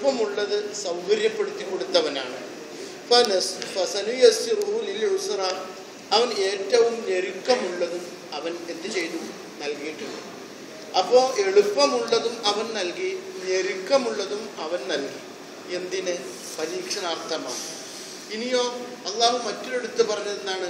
എളുപ്പമുള്ളത് സൗകര്യപ്പെടുത്തി കൊടുത്തവനാണ് ഫനസ് ഫസനുയസ്സിറുഹു ലിൽ ഉസ്റ. അവൻ ഏറ്റവും ഞെരുക്കമുള്ളതും അവൻ എന്ത് ചെയ്തു നൽകിയിട്ടുണ്ട് അപ്പോൾ എളുപ്പമുള്ളതും അവൻ നൽകി ഞെരുക്കമുള്ളതും അവൻ നൽകി എന്തിന് പരീക്ഷണാർത്ഥമാണ് ഇനിയോ അള്ളാഹു മറ്റൊരിടത്ത് പറഞ്ഞതെന്നാണ്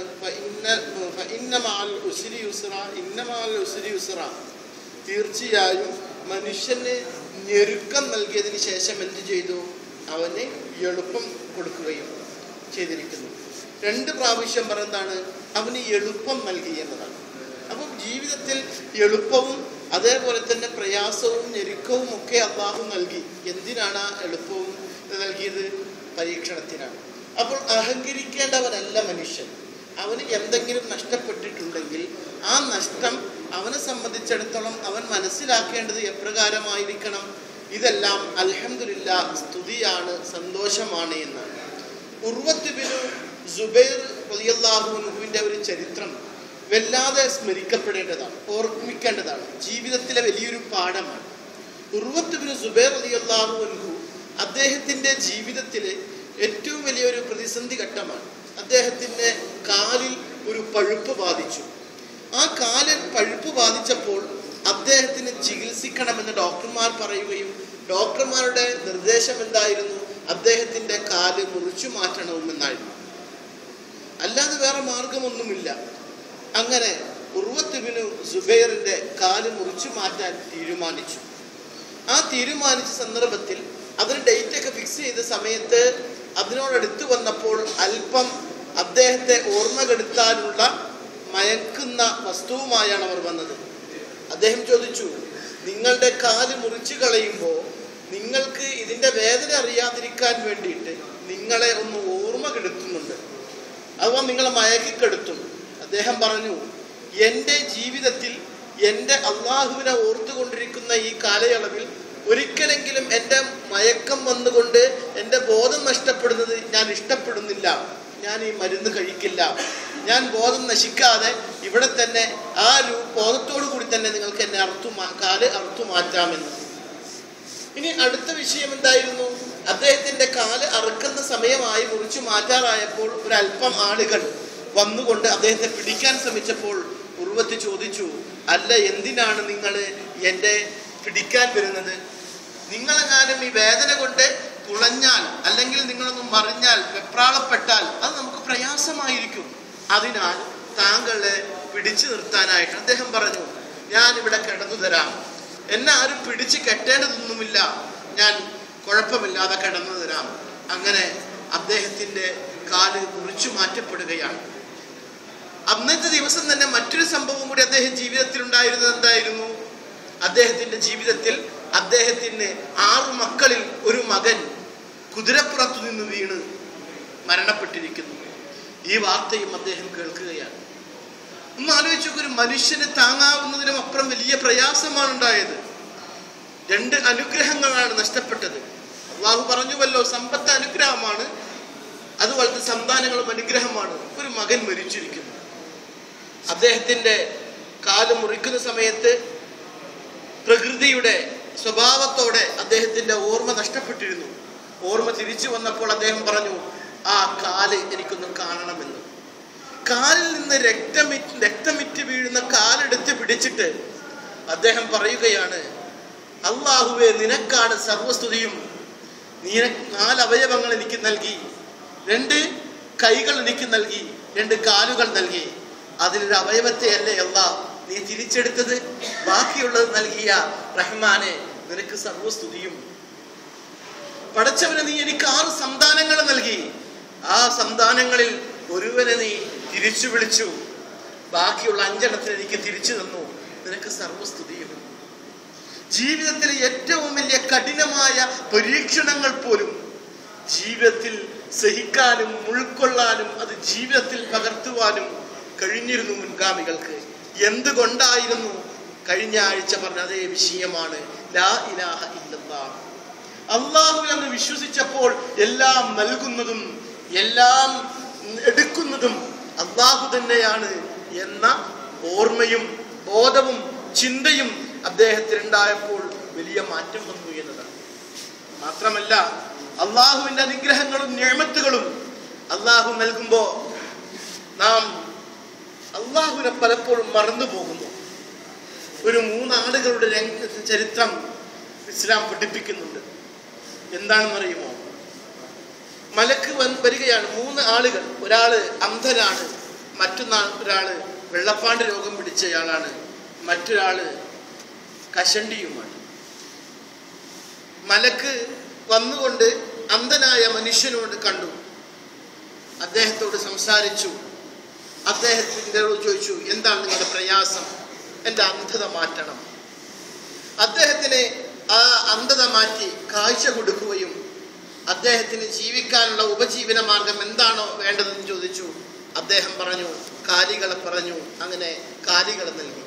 തീർച്ചയായും മനുഷ്യന് ഞെരുക്കം നൽകിയതിന് ശേഷം എന്ത് ചെയ്തു അവന് എളുപ്പം കൊടുക്കുകയും ചെയ്തിരിക്കുന്നു രണ്ട് പ്രാവശ്യം പറയുന്നതാണ് അവന് എളുപ്പം നൽകി എന്നതാണ് അപ്പം ജീവിതത്തിൽ എളുപ്പവും അതേപോലെ തന്നെ പ്രയാസവും ഞെരുക്കവും ഒക്കെ അള്ളാഹു നൽകി എന്തിനാണ് ആ എളുപ്പവും നൽകിയത് പരീക്ഷണത്തിനാണ് അപ്പോൾ അഹങ്കരിക്കേണ്ടവനല്ല മനുഷ്യൻ അവന് എന്തെങ്കിലും നഷ്ടപ്പെട്ടിട്ടുണ്ടെങ്കിൽ ആ നഷ്ടം അവനെ സംബന്ധിച്ചിടത്തോളം അവൻ മനസ്സിലാക്കേണ്ടത് എപ്രകാരമായിരിക്കണം ഇതെല്ലാം അൽഹംദുലില്ല സ്തുതിയാണ് സന്തോഷമാണ് എന്നാണ് ഉർവത്തുബിനു സുബൈർ റളിയല്ലാഹുവിൻ്റെ ഒരു ചരിത്രം വല്ലാതെ സ്മരിക്കപ്പെടേണ്ടതാണ് ഓർമ്മിക്കേണ്ടതാണ് ജീവിതത്തിലെ വലിയൊരു പാഠമാണ് ഉർവത്തുബിന് സുബൈർ റളിയല്ലാഹു അൻഹു അദ്ദേഹത്തിൻ്റെ ജീവിതത്തിലെ ഏറ്റവും വലിയൊരു പ്രതിസന്ധി ഘട്ടമാണ് അദ്ദേഹത്തിൻ്റെ കാലിൽ ഒരു പഴുപ്പ് ബാധിച്ചു ആ കാലിൽ പഴുപ്പ് ബാധിച്ചപ്പോൾ അദ്ദേഹത്തിന് ചികിത്സിക്കണമെന്ന് ഡോക്ടർമാർ പറയുകയും ഡോക്ടർമാരുടെ നിർദ്ദേശം എന്തായിരുന്നു അദ്ദേഹത്തിൻ്റെ കാല് മുറിച്ചു മാറ്റണമെന്നായിരുന്നു അല്ലാതെ വേറെ മാർഗമൊന്നുമില്ല അങ്ങനെ ഉർവത്തുബിനു സുബൈറിന്റെ കാല് മുറിച്ചു മാറ്റാൻ തീരുമാനിച്ചു ആ തീരുമാനിച്ച സന്ദർഭത്തിൽ അതിന് ഡേറ്റ് ഒക്കെ ഫിക്സ് ചെയ്ത സമയത്ത് അതിനോടടുത്ത് വന്നപ്പോൾ അല്പം അദ്ദേഹത്തെ ഓർമ്മകെടുത്താനുള്ള മയക്കുന്ന വസ്തുവുമായാണ് അവർ വന്നത് അദ്ദേഹം ചോദിച്ചു നിങ്ങളുടെ കാല് മുറിച്ചു കളയുമ്പോൾ നിങ്ങൾക്ക് ഇതിൻ്റെ വേദന അറിയാതിരിക്കാൻ വേണ്ടിയിട്ട് നിങ്ങളെ ഒന്ന് ഓർമ്മ കെടുത്തുന്നുണ്ട് അഥവാ നിങ്ങളെ മയക്കിക്കെടുത്തും അദ്ദേഹം പറഞ്ഞു എൻ്റെ ജീവിതത്തിൽ എൻ്റെ അള്ളാഹുവിനെ ഓർത്തുകൊണ്ടിരിക്കുന്ന ഈ കാലയളവിൽ ഒരിക്കലെങ്കിലും എൻ്റെ മയക്കം വന്നുകൊണ്ട് എൻ്റെ ബോധം നഷ്ടപ്പെടുന്നത് ഞാൻ ഇഷ്ടപ്പെടുന്നില്ല ഞാൻ ഈ മരുന്ന് കഴിക്കില്ല ഞാൻ ബോധം നശിക്കാതെ ഇവിടെ തന്നെ ആ ഒരു ബോധത്തോടു കൂടി തന്നെ നിങ്ങൾക്ക് എന്നെ അറുത്തു മാ- കാല് അറുത്തു മാറ്റാമെന്ന് ഇനി അടുത്ത വിഷയം എന്തായിരുന്നു അദ്ദേഹത്തിന്റെ കാല് അറുക്കുന്ന സമയമായി മുറിച്ചു മാറ്റാറായപ്പോൾ ഒരല്പം ആളുകൾ വന്നുകൊണ്ട് അദ്ദേഹത്തെ പിടിക്കാൻ ശ്രമിച്ചപ്പോൾ ഉർവത്ത് ചോദിച്ചു അല്ല എന്തിനാണ് നിങ്ങൾ എൻ്റെ പിടിക്കാൻ വരുന്നത് നിങ്ങളെങ്ങാനും ഈ വേദന കൊണ്ട് തുളഞ്ഞാൽ അല്ലെങ്കിൽ നിങ്ങളൊന്ന് മറിഞ്ഞാൽ വെപ്രാളപ്പെട്ടാൽ അത് നമുക്ക് പ്രയാസമായിരിക്കും അതിനാൽ താങ്കളെ പിടിച്ചു നിർത്താനായിട്ട് അദ്ദേഹം പറഞ്ഞു ഞാൻ ഇവിടെ കിടന്നു തരാം എന്നെ ആരും പിടിച്ച് കെട്ടേണ്ടതൊന്നുമില്ല ഞാൻ കുഴപ്പമില്ലാതെ കിടന്നു തരാം അങ്ങനെ അദ്ദേഹത്തിൻ്റെ കാല് മുറിച്ചു മാറ്റപ്പെടുകയാണ് അന്നത്തെ ദിവസം തന്നെ മറ്റൊരു സംഭവം കൂടി അദ്ദേഹം ജീവിതത്തിൽ ഉണ്ടായിരുന്നത് എന്തായിരുന്നു അദ്ദേഹത്തിന്റെ ജീവിതത്തിൽ അദ്ദേഹത്തിന് ആറു മക്കളിൽ ഒരു മകൻ കുതിരപ്പുറത്തു നിന്ന് വീണ് മരണപ്പെട്ടിരിക്കുന്നു ഈ വാർത്തയും അദ്ദേഹം കേൾക്കുകയാണ് ഒന്ന് ആലോചിച്ച് നോക്ക്, ഒരു മനുഷ്യന് താങ്ങാവുന്നതിനും അപ്പുറം വലിയ പ്രയാസമാണ് ഉണ്ടായത് രണ്ട് അനുഗ്രഹങ്ങളാണ് നഷ്ടപ്പെട്ടത് അള്ളാഹു പറഞ്ഞുവല്ലോ സമ്പത്ത് അനുഗ്രഹമാണ് അതുപോലത്തെ സന്താനങ്ങളും അനുഗ്രഹമാണ് ഒരു മകൻ മരിച്ചിരിക്കുന്നു അദ്ദേഹത്തിന്റെ കാല് മുറിക്കുന്ന സമയത്ത് പ്രകൃതിയുടെ സ്വഭാവത്തോടെ അദ്ദേഹത്തിന്റെ ഓർമ്മ നഷ്ടപ്പെട്ടിരുന്നു ഓർമ്മ തിരിച്ചു വന്നപ്പോൾ അദ്ദേഹം പറഞ്ഞു ആ കാല് എനിക്കൊന്ന് കാണണമെന്ന് കാലിൽ നിന്ന് രക്തമിറ്റ് രക്തമിറ്റ് വീഴുന്ന കാലെടുത്ത് പിടിച്ചിട്ട് അദ്ദേഹം പറയുകയാണ് അള്ളാഹുവെ നിനക്കാണ് സർവസ്തുതിയും നീ നാല് അവയവങ്ങൾ എനിക്ക് നൽകി രണ്ട് കൈകൾ എനിക്ക് നൽകി രണ്ട് കാലുകൾ നൽകി അതിലൊരു അവയവത്തെ അല്ലേ അല്ലാ നീ തിരിച്ചെടുത്തത് ബാക്കിയുള്ളത് നൽകിയ റഹ്മാനെ നിനക്ക് സർവസ്തുതിയും പടച്ചവന് നീ എനിക്ക് ആറ് സന്താനങ്ങൾ നൽകി ആ സന്താനങ്ങളിൽ ഒരുവനെ നീ തിരിച്ചു വിളിച്ചു ബാക്കിയുള്ള അഞ്ചെണ്ണത്തിന് എനിക്ക് തിരിച്ചു തന്നു നിനക്ക് സർവസ്തുതിയും ജീവിതത്തിലെ ഏറ്റവും വലിയ കഠിനമായ പരീക്ഷണങ്ങൾ പോലും ജീവിതത്തിൽ സഹിക്കാനും ഉൾക്കൊള്ളാനും അത് ജീവിതത്തിൽ പകർത്തുവാനും കഴിഞ്ഞിരുന്നു മുൻഗാമികൾക്ക് എന്തുകൊണ്ടായിരുന്നു കഴിഞ്ഞ ആഴ്ച പറഞ്ഞ അതേ വിഷയമാണ് ലാ ഇലാഹ ഇല്ലല്ലാഹ് അള്ളാഹുവിൽ അങ്ങ് വിശ്വസിച്ചപ്പോൾ എല്ലാം നൽകുന്നതും എല്ലാം എടുക്കുന്നതും അള്ളാഹു തന്നെയാണ് എന്ന ഓർമ്മയും ബോധവും ചിന്തയും അദ്ദേഹത്തിനുണ്ടായപ്പോൾ വലിയ മാറ്റം വന്നു എന്നതാണ് മാത്രമല്ല അള്ളാഹുവിന്റെ അനുഗ്രഹങ്ങളും ഞാമത്തുകളും അള്ളാഹു നൽകുമ്പോ നാം അള്ളാഹുവിനെ പലപ്പോഴും മറന്നു പോകുന്നു ഒരു മൂന്നാളുകളുടെ രംഗ ചരിത്രം ഇസ്ലാം പഠിപ്പിക്കുന്നുണ്ട് എന്താണെന്നറിയുമോ മലക്ക് വൻ വരികയാണ് മൂന്ന് ആളുകൾ ഒരാള് അന്ധനാണ് മറ്റൊന്നാ ഒരാള് വെള്ളപ്പാണ്ട് രോഗം പിടിച്ചയാളാണ് മറ്റൊരാള് കഷണ്ടിയുമാണ് മലക്ക് വന്നുകൊണ്ട് അന്ധനായ മനുഷ്യനോട് കണ്ടു അദ്ദേഹത്തോട് സംസാരിച്ചു അദ്ദേഹത്തിൻ്റെ ചോദിച്ചു എന്താണ് നിങ്ങളുടെ പ്രയാസം എൻ്റെ അന്ധത മാറ്റണം അദ്ദേഹത്തിന് ആ അന്ധത മാറ്റി കാഴ്ച കൊടുക്കുകയും അദ്ദേഹത്തിന് ജീവിക്കാനുള്ള ഉപജീവന മാർഗം എന്താണോ വേണ്ടതെന്ന് ചോദിച്ചു അദ്ദേഹം പറഞ്ഞു കാലികളെ പറഞ്ഞു അങ്ങനെ കാലികളെ നൽകി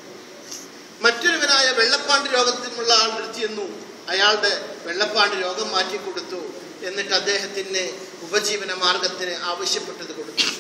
മറ്റൊരുവനായ വെള്ളപ്പാണ്ട് രോഗത്തിനുള്ള ആൾ നിർത്തിയെന്നു അയാളുടെ വെള്ളപ്പാണ്ട് രോഗം മാറ്റിക്കൊടുത്തു എന്നിട്ട് അദ്ദേഹത്തിന് ഉപജീവന മാർഗത്തിന് ആവശ്യപ്പെട്ടത് കൊടുത്തു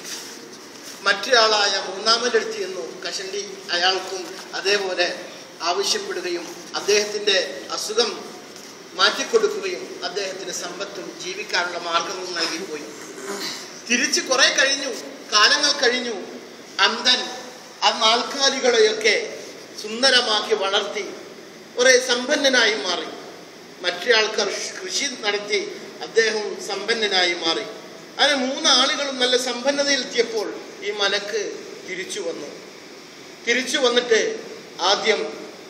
മറ്റൊരാളായ മൂന്നാമതെടുത്ത് ചെന്നു കഷണ്ടി അയാൾക്കും അതേപോലെ ആവശ്യപ്പെടുകയും അദ്ദേഹത്തിൻ്റെ അസുഖം മാറ്റിക്കൊടുക്കുകയും അദ്ദേഹത്തിന് സമ്പത്തും ജീവിക്കാനുള്ള മാർഗവും നൽകിപ്പോയി തിരിച്ച് കുറെ കഴിഞ്ഞു കാലങ്ങൾ കഴിഞ്ഞു അന്ധൻ ആ നാൽക്കാലികളെയൊക്കെ സുന്ദരമാക്കി വളർത്തി കുറെ സമ്പന്നനായി മാറി മറ്റൊരാൾക്കാർ കൃഷി നടത്തി അദ്ദേഹം സമ്പന്നനായി മാറി അങ്ങനെ മൂന്നാളുകളും നല്ല സമ്പന്നതയിലെത്തിയപ്പോൾ ഈ മലക്ക് തിരിച്ചു വന്നു തിരിച്ചു വന്നിട്ട് ആദ്യം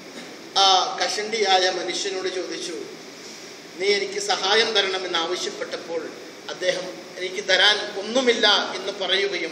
ആ കഷണ്ടിയായ മനുഷ്യനോട് ചോദിച്ചു നീ എനിക്ക് സഹായം തരണമെന്ന് ആവശ്യപ്പെട്ടപ്പോൾ അദ്ദേഹം എനിക്ക് തരാൻ ഒന്നുമില്ല എന്ന് പറയുകയും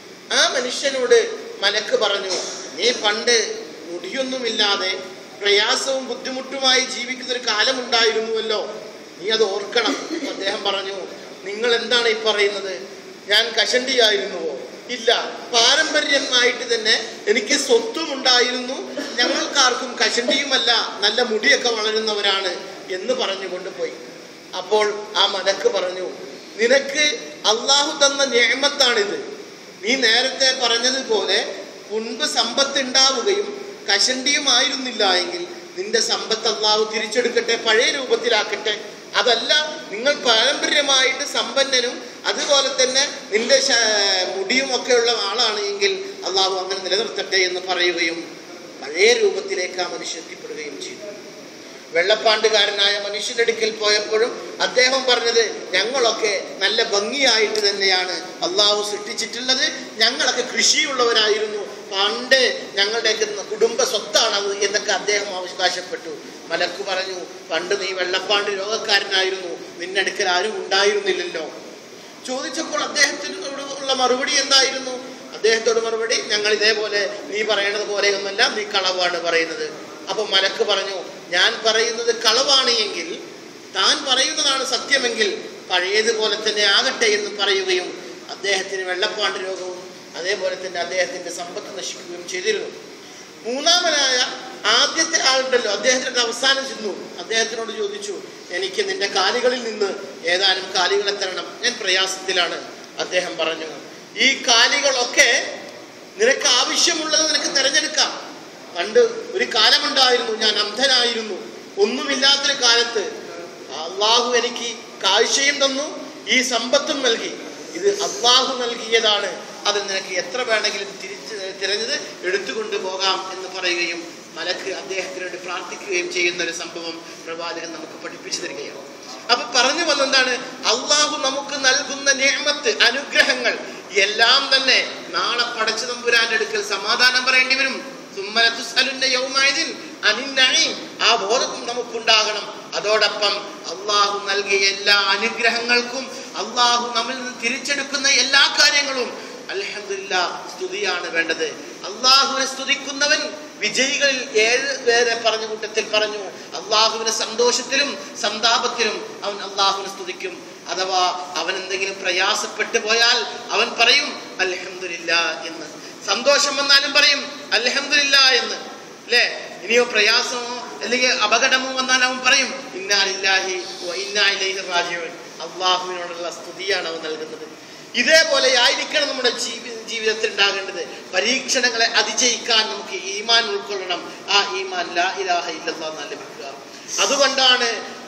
ആ മനുഷ്യനോട് മലക്ക് പറഞ്ഞു നീ പണ്ട് മുടിയൊന്നുമില്ലാതെ പ്രയാസവും ബുദ്ധിമുട്ടുമായി ജീവിക്കുന്ന ഒരു കാലമുണ്ടായിരുന്നുവല്ലോ നീ അത് ഓർക്കണം എന്ന് അദ്ദേഹം പറഞ്ഞു നിങ്ങൾ എന്താണ് ഈ പറയുന്നത് ഞാൻ കഷണ്ടിയായിരുന്നുവോ ഇല്ല പാരമ്പര്യമായിട്ട് തന്നെ എനിക്ക് സ്വത്തും ഉണ്ടായിരുന്നു ഞങ്ങൾക്കാർക്കും കഷണ്ടിയുമല്ല നല്ല മുടിയൊക്കെ വളരുന്നവരാണ് എന്ന് പറഞ്ഞുകൊണ്ട് പോയി അപ്പോൾ ആ മലക്ക് പറഞ്ഞു നിനക്ക് അള്ളാഹു തന്ന നിയമത്താണിത് നീ നേരത്തെ പറഞ്ഞതുപോലെ മുൻപ് സമ്പത്ത് ഉണ്ടാവുകയും കഷണ്ടിയുമായിരുന്നില്ല എങ്കിൽ നിന്റെ സമ്പത്ത് അള്ളാഹു തിരിച്ചെടുക്കട്ടെ പഴയ രൂപത്തിലാക്കട്ടെ അതല്ല നിങ്ങൾ പാരമ്പര്യമായിട്ട് സമ്പന്നനും അതുപോലെ തന്നെ നിന്റെ ശ- മുടിയും ഒക്കെ ഉള്ള ആളാണ് എങ്കിൽ അള്ളാഹു അങ്ങനെ നിലനിർത്തട്ടെ എന്ന് പറയുകയും പഴയ രൂപത്തിലേക്ക് ആ മനുഷ്യൻ എത്തിപ്പെടുകയും ചെയ്തു വെള്ളപ്പാണ്ടുകാരനായ മനുഷ്യന്റെ അടുക്കൽ പോയപ്പോഴും അദ്ദേഹം പറഞ്ഞത് ഞങ്ങളൊക്കെ നല്ല ഭംഗിയായിട്ട് തന്നെയാണ് അള്ളാഹു സൃഷ്ടിച്ചിട്ടുള്ളത് ഞങ്ങളൊക്കെ കൃഷിയുള്ളവരായിരുന്നു പണ്ട് ഞങ്ങളുടെയൊക്കെ കുടുംബ സ്വത്താണ് അത് എന്നൊക്കെ അദ്ദേഹം അവകാശപ്പെട്ടു മലക്ക് പറഞ്ഞു പണ്ട് നീ വെള്ളപ്പാണ്ട് രോഗക്കാരനായിരുന്നു നിന്നടുക്കൽ ആരും ഉണ്ടായിരുന്നില്ലല്ലോ ചോദിച്ചപ്പോൾ അദ്ദേഹത്തിനോട് ഉള്ള മറുപടി എന്തായിരുന്നു അദ്ദേഹത്തോട് മറുപടി ഞങ്ങൾ ഇതേപോലെ നീ പറയണത് പോലെയൊന്നല്ല നീ കളവാണ് പറയുന്നത് അപ്പൊ മലക്ക് പറഞ്ഞു ഞാൻ പറയുന്നത് കളവാണ് എങ്കിൽ താൻ പറയുന്നതാണ് സത്യമെങ്കിൽ പഴയതുപോലെ തന്നെ ആകട്ടെ എന്ന് പറയുകയും അദ്ദേഹത്തിന് വെള്ളപ്പാണ്ട് രോഗവും അതേപോലെ തന്നെ അദ്ദേഹത്തിന്റെ സമ്പത്ത് നശിക്കുകയും ചെയ്തിരുന്നു മൂന്നാമനായ ആദ്യത്തെ ആളുണ്ടല്ലോ അദ്ദേഹത്തിന്റെ അവസാനം ചെന്നു അദ്ദേഹത്തിനോട് ചോദിച്ചു എനിക്ക് നിന്റെ കാലുകളിൽ നിന്ന് ഏതാനും കാലുകളെ തരണം ഞാൻ പ്രയാസത്തിലാണ് അദ്ദേഹം പറഞ്ഞു ഈ കാലുകളൊക്കെ നിനക്ക് ആവശ്യമുള്ളത് നിനക്ക് തിരഞ്ഞെടുക്കാം പണ്ട് ഒരു കാലമുണ്ടായിരുന്നു ഞാൻ അന്ധനായിരുന്നു ഒന്നുമില്ലാത്തൊരു കാലത്ത് അള്ളാഹു എനിക്ക് കാഴ്ചയും തന്നു ഈ സമ്പത്തും നൽകി ഇത് അള്ളാഹു നൽകിയതാണ് അത് നിനക്ക് എത്ര വേണമെങ്കിലും തിരിച്ച് തിരഞ്ഞത് എടുത്തുകൊണ്ട് പോകാം എന്ന് പറയുകയും മലക്ക് അദ്ദേഹത്തിന് വേണ്ടി പ്രാർത്ഥിക്കുകയും ചെയ്യുന്ന ഒരു സംഭവം പ്രവാചകൻ നമുക്ക് പഠിപ്പിച്ചു തരികയാണ് അപ്പൊ പറഞ്ഞു വന്നെന്താണ് അള്ളാഹു നമുക്ക് നൽകുന്ന നിയമത്ത് അനുഗ്രഹങ്ങൾ എല്ലാം തന്നെ നാളെ പടച്ചു തമ്പുരാന്റെ അടുക്കൽ സമാധാനം പറയേണ്ടി വരും സുമ്മല തുസ്അലുന്ന യൗമഇദിൻ അനിൻ നഈം. ആ ബോധം നമുക്കുണ്ടാകണം അതോടൊപ്പം അള്ളാഹു നൽകിയ എല്ലാ അനുഗ്രഹങ്ങൾക്കും അള്ളാഹു നമ്മിൽ നിന്ന് തിരിച്ചെടുക്കുന്ന എല്ലാ കാര്യങ്ങളും അൽഹംദുലില്ല സ്തുതിയാണ് വേണ്ടത് അള്ളാഹുവിനെ സ്തുതിക്കുന്നവൻ വിജയികളിൽ ഏഴ് പേരെ പറഞ്ഞ കൂട്ടത്തിൽ പറഞ്ഞു അള്ളാഹുവിനെ സന്തോഷത്തിലും സന്താപത്തിലും അവൻ അള്ളാഹുവിനെ സ്തുതിക്കും അഥവാ അവൻ എന്തെങ്കിലും പ്രയാസപ്പെട്ടു പോയാൽ അവൻ പറയും അൽഹംദുലില്ല എന്ന് സന്തോഷം വന്നാലും പറയും അൽഹംദുലില്ല എന്ന് അല്ലേ ഇനിയോ പ്രയാസമോ അല്ലെങ്കിൽ അപകടമോ വന്നാൽ അവൻ പറയും ഇന്നാലില്ലാഹി വ ഇന്നാ ഇലൈഹി റാജിഊൻ അള്ളാഹുവിനോടുള്ള സ്തുതിയാണ് അവൻ നൽകുന്നത് ഇതേപോലെ ആയിരിക്കണം നമ്മുടെ ജീവി ജീവിതത്തിൽ ഉണ്ടാകേണ്ടത് പരീക്ഷണങ്ങളെ അതിജയിക്കാൻ നമുക്ക് ഈമാൻ ഉൾക്കൊള്ളണം ആ ഈമാൻ ലാ ഇലാഹ ഇല്ലല്ലാഹ് എന്ന് ലഭിക്കുക അതുകൊണ്ടാണ്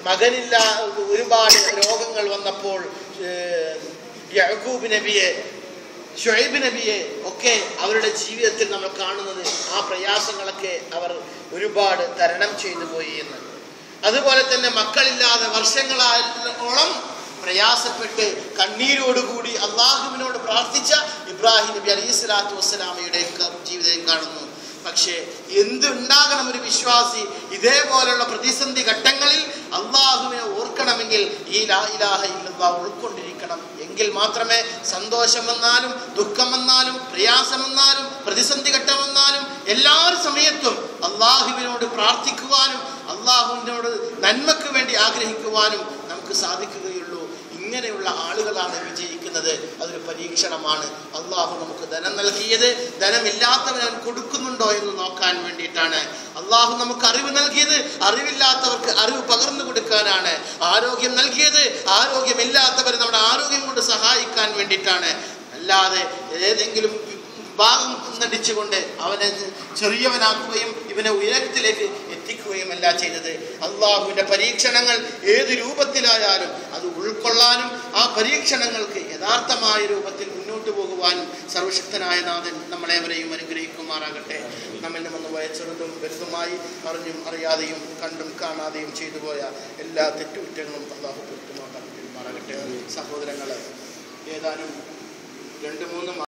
മകനില്ല ഒരുപാട് രോഗങ്ങൾ വന്നപ്പോൾ ഏഹ്, യഅ്കൂബ് നബിയെ ഷുഹൈബ് നബിയെ ഒക്കെ അവരുടെ ജീവിതത്തിൽ നമ്മൾ കാണുന്നത് ആ പ്രയാസങ്ങളൊക്കെ അവർ ഒരുപാട് തരണം ചെയ്തു പോയി എന്ന് അതുപോലെ തന്നെ മക്കളില്ലാതെ വർഷങ്ങളോളം പ്രയാസപ്പെട്ട് കണ്ണീരോടുകൂടി അള്ളാഹുവിനോട് പ്രാർത്ഥിച്ച ഇബ്രാഹിം നബി അലൈഹി സ്വലാത്തു വസ്സലാമയുടെ ജീവിതം കാണുന്നു പക്ഷേ എന്തുണ്ടാകണം ഒരു വിശ്വാസി ഇതേപോലുള്ള പ്രതിസന്ധി ഘട്ടങ്ങളിൽ അള്ളാഹുവിനെ ഓർക്കണമെങ്കിൽ ഈ ലാ ഇലാഹ ഇല്ലല്ലാഹ് ഉൾക്കൊണ്ടിരിക്കണം എങ്കിൽ മാത്രമേ സന്തോഷം വന്നാലും ദുഃഖം വന്നാലും പ്രയാസം വന്നാലും പ്രതിസന്ധി ഘട്ടം വന്നാലും എല്ലാ സമയത്തും അള്ളാഹുവിനോട് പ്രാർത്ഥിക്കുവാനും അള്ളാഹുവിനോട് നന്മയ്ക്ക് വേണ്ടി ആഗ്രഹിക്കുവാനും നമുക്ക് സാധിക്കുകയുള്ളൂ ഇങ്ങനെയുള്ള ആളുകളാണ് വിജയിക്കുന്നത് അതൊരു പരീക്ഷണമാണ് അള്ളാഹു നമുക്ക് ധനം നൽകിയത് ധനമില്ലാത്തവൻ അവൻ കൊടുക്കുന്നുണ്ടോ എന്ന് നോക്കാൻ വേണ്ടിയിട്ടാണ് അള്ളാഹു നമുക്ക് അറിവ് നൽകിയത് അറിവില്ലാത്തവർക്ക് അറിവ് പകർന്നു കൊടുക്കാനാണ് ആരോഗ്യം നൽകിയത് ആരോഗ്യമില്ലാത്തവർ നമ്മുടെ ആരോഗ്യം കൊണ്ട് സഹായിക്കാൻ വേണ്ടിയിട്ടാണ് അല്ലാതെ ഏതെങ്കിലും ഭാഗം നടിച്ചുകൊണ്ട് അവനെ ചെറിയവനാക്കുകയും ഇവനെ ഉയരത്തിലേക്ക് എത്തിക്കുകയുമല്ല ചെയ്തത് അള്ളാഹുവിൻ്റെ പരീക്ഷണങ്ങൾ ഏത് രൂപത്തിലായാലും അത് ഉൾക്കൊള്ളാനും ആ പരീക്ഷണങ്ങൾക്ക് യഥാർത്ഥമായ രൂപത്തിൽ മുന്നോട്ട് പോകുവാനും സർവശക്തനായ നാഥൻ നമ്മളേവരെയും അനുഗ്രഹിക്കുമാറാകട്ടെ നമ്മിൽ നിന്ന് പോയ ചെറുതും വലുതുമായി അറിഞ്ഞും അറിയാതെയും കണ്ടും കാണാതെയും ചെയ്തു പോയ എല്ലാ തെറ്റുകുറ്റങ്ങളും അള്ളാഹു പൊരുത്തുമാറാകട്ടെ സഹോദരങ്ങളെ ഏതാനും രണ്ട് മൂന്ന്